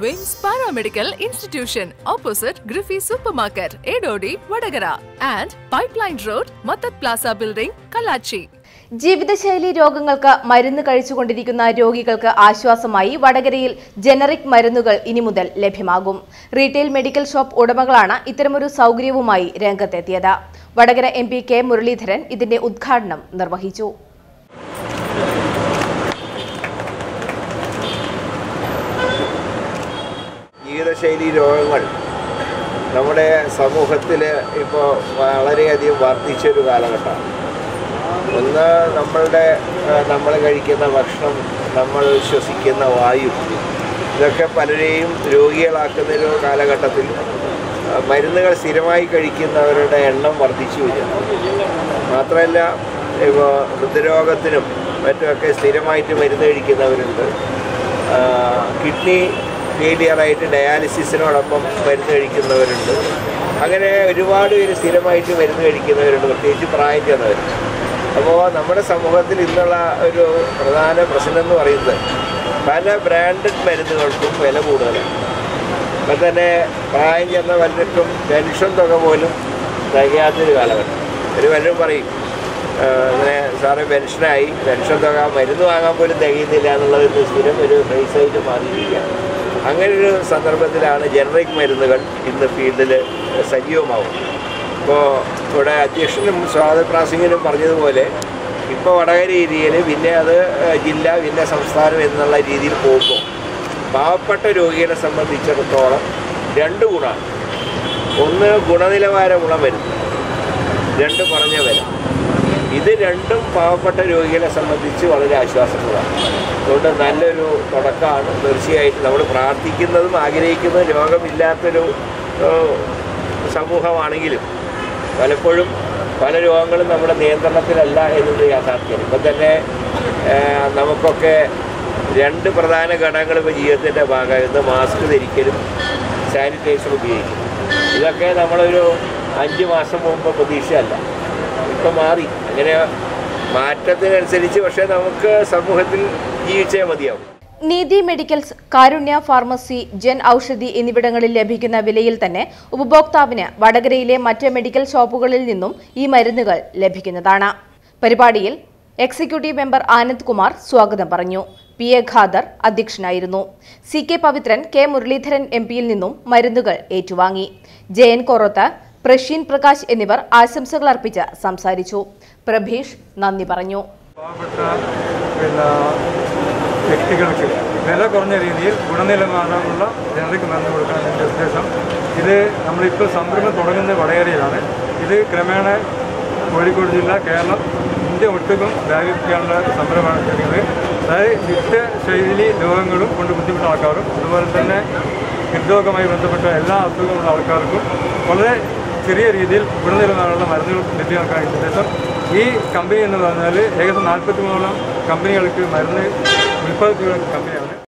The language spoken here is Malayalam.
വിംസ് paramedical institution opposite Griffy supermarket Edodi Vadakara and pipeline road മത്തത് പ്ലാസ ബിൽഡിംഗ് കല്ലാച്ചി ജീവിതശൈലി രോഗങ്ങൾക്ക് മരുന്ന് കഴിച്ചുകൊണ്ടിരിക്കുന്ന രോഗികൾക്ക് ആശ്വാസമായി വടകരയിൽ ജനറിക് മരുന്നുകൾ ഇനി മുതൽ ലഭ്യമാകും റീറ്റെയിൽ മെഡിക്കൽ ഷോപ്പ് ഉടമകളാണ് ഇത്തരമൊരു സൗകര്യവുമായി രംഗത്തെത്തിയത് Vadakara M P K Muraleedharan ഇതിന്റെ ഉദ്ഘാടനം നിർവഹിച്ചു ജീവിതശൈലി രോഗങ്ങൾ നമ്മുടെ സമൂഹത്തിൽ ഇപ്പോൾ വളരെയധികം വർദ്ധിച്ചൊരു കാലഘട്ടമാണ് ഒന്ന് നമ്മളുടെ നമ്മൾ കഴിക്കുന്ന ഭക്ഷണം നമ്മൾ ശ്വസിക്കുന്ന വായു ഇതൊക്കെ പലരെയും രോഗികളാക്കുന്ന ഒരു കാലഘട്ടത്തിൽ ആ, മരുന്നുകൾ സ്ഥിരമായി കഴിക്കുന്നവരുടെ എണ്ണം വർദ്ധിച്ചു വരിക മാത്രമല്ല ഇപ്പോൾ ഹൃദ്രോഗത്തിനും മറ്റുമൊക്കെ സ്ഥിരമായിട്ട് മരുന്ന് കഴിക്കുന്നവരുണ്ട് ആ, കിഡ്നി ഫെയിലിയറായിട്ട് ഡയാലിസിസിനോടൊപ്പം മരുന്ന് കഴിക്കുന്നവരുണ്ട് അങ്ങനെ ഒരുപാട് പേര് സ്ഥിരമായിട്ട് മരുന്ന് കഴിക്കുന്നവരുണ്ട് പ്രത്യേകിച്ച് പ്രായം ചെന്നവർ അപ്പോൾ നമ്മുടെ സമൂഹത്തിൽ ഇന്നുള്ള ഒരു പ്രധാന പ്രശ്നം എന്ന് പറയുന്നത് പല ബ്രാൻഡഡ് മരുന്നുകൾക്കും വില കൂടുതലാണ് ഇപ്പം തന്നെ പ്രായം ചെന്ന പലർക്കും പെൻഷൻ തുക പോലും തികയാത്തൊരു കാലഘട്ടം ഒരു പലരും പറയും "ആ, ഇങ്ങനെ സാറ് പെൻഷനായി പെൻഷൻ തുക മരുന്ന് വാങ്ങാൻ പോലും തികയുന്നില്ല എന്നുള്ളത് ഇന്ന് സ്ഥിരം ഒരു ഫേസായിട്ട് മാറിയിരിക്കുകയാണ് അങ്ങനെ ഒരു സന്ദർഭത്തിലാണ് ജനറിക് മരുന്നുകൾ ഇന്ന് ഫീൽഡിൽ സജീവമാവും ഇപ്പോൾ ഇവിടെ അധ്യക്ഷനും സ്വാഗത പ്രാസംഗിനും പറഞ്ഞതുപോലെ ഇപ്പോൾ വടകര ഏരിയയിൽ പിന്നെ അത് ഏഹ്, ജില്ല പിന്നെ സംസ്ഥാനം എന്നുള്ള രീതിയിൽ പോകുമ്പോൾ പാവപ്പെട്ട രോഗികളെ സംബന്ധിച്ചിടത്തോളം രണ്ട് ഗുണമാണ് ഒന്ന് ഗുണനിലവാരമുള്ള മരുന്ന് രണ്ട് കുറഞ്ഞ വില ഇത് രണ്ടും പാവപ്പെട്ട രോഗികളെ സംബന്ധിച്ച് വളരെ ആശ്വാസപ്രദമാണ് അതുകൊണ്ട് നല്ലൊരു തുടക്കമാണ് തീർച്ചയായിട്ടും നമ്മൾ പ്രാർത്ഥിക്കുന്നതും ആഗ്രഹിക്കുന്നതും രോഗമില്ലാത്തൊരു ഏഹ്, സമൂഹമാണെങ്കിലും പലപ്പോഴും പല രോഗങ്ങളും നമ്മുടെ നിയന്ത്രണത്തിലല്ല എന്നത് യാഥാർത്ഥ്യം ഇപ്പം തന്നെ ഏഹ്, നമുക്കൊക്കെ രണ്ട് പ്രധാന ഘടകങ്ങൾ ഇപ്പോൾ ജീവിതത്തിൻ്റെ ഭാഗമായിരുന്നു മാസ്ക് ധരിക്കലും സാനിറ്റൈസർ ഉപയോഗിക്കലും ഇതൊക്കെ നമ്മളൊരു അഞ്ച് മാസം മുമ്പ് പ്രതീക്ഷയല്ല ഇപ്പം മാറി അങ്ങനെ മാറ്റത്തിനനുസരിച്ച് പക്ഷേ നമുക്ക് സമൂഹത്തിൽ ജീവിച്ചേ മതിയാവും നീതി മെഡിക്കൽസ് കാരുണ്യ ഫാർമസി ജൻ ഔഷധി എന്നിവിടങ്ങളിൽ ലഭിക്കുന്ന വിലയിൽ തന്നെ ഉപഭോക്താവിന് വടകരയിലെ മറ്റ് മെഡിക്കൽ ഷോപ്പുകളിൽ നിന്നും ഈ മരുന്നുകൾ ലഭിക്കുന്നതാണ് പരിപാടിയിൽ എക്സിക്യൂട്ടീവ് മെമ്പർ ആനന്ദ് കുമാർ സ്വാഗതം പറഞ്ഞു പി എ ഖാദർ അധ്യക്ഷനായിരുന്നു C K Pavithran K Muraleedharan M പിയിൽ നിന്നും മരുന്നുകൾ ഏറ്റുവാങ്ങി ജയൻ കൊറോത്ത് പ്രഷീൻ പ്രകാശ് എന്നിവർ ആശംസകൾ അർപ്പിച്ച് സംസാരിച്ചു പ്രഭീഷ് നന്ദി പറഞ്ഞു പാവപ്പെട്ട പിന്നെ വ്യക്തികൾക്ക് വില കുറഞ്ഞ രീതിയിൽ ഗുണനിലവാരമുള്ള ജനറിക് മരുന്ന് കൊടുക്കാൻ എൻ്റെ ഉദ്ദേശം ഇത് നമ്മളിപ്പോൾ സംരംഭം തുടങ്ങുന്നത് വടകരയിലാണ് ഇത് ക്രമേണ കോഴിക്കോട് ജില്ല കേരളം ഇന്ത്യ ഒട്ടുക്കും വ്യാപിപ്പിക്കാനുള്ള സംരംഭമാണ് ചെയ്യുന്നത് അതായത് നിത്യശൈലി രോഗങ്ങളും കൊണ്ട് ബുദ്ധിമുട്ടുള്ള ആൾക്കാരും അതുപോലെ തന്നെ ഹൃദ്രോഗമായി ബന്ധപ്പെട്ട എല്ലാ അസുഖങ്ങളുള്ള ആൾക്കാർക്കും വളരെ ചെറിയ രീതിയിൽ ഗുണനിലവാരമുള്ള മരുന്നുകൾ ലഭ്യമാക്കാൻ ഉദ്ദേശം ഈ കമ്പനി എന്ന് പറഞ്ഞാൽ ഏകദേശം നാൽപ്പത്തി മൂന്നോളം കമ്പനികൾക്ക് മരുന്ന് ഉൽപ്പാദിപ്പിക്കുന്ന കമ്പനിയാണ്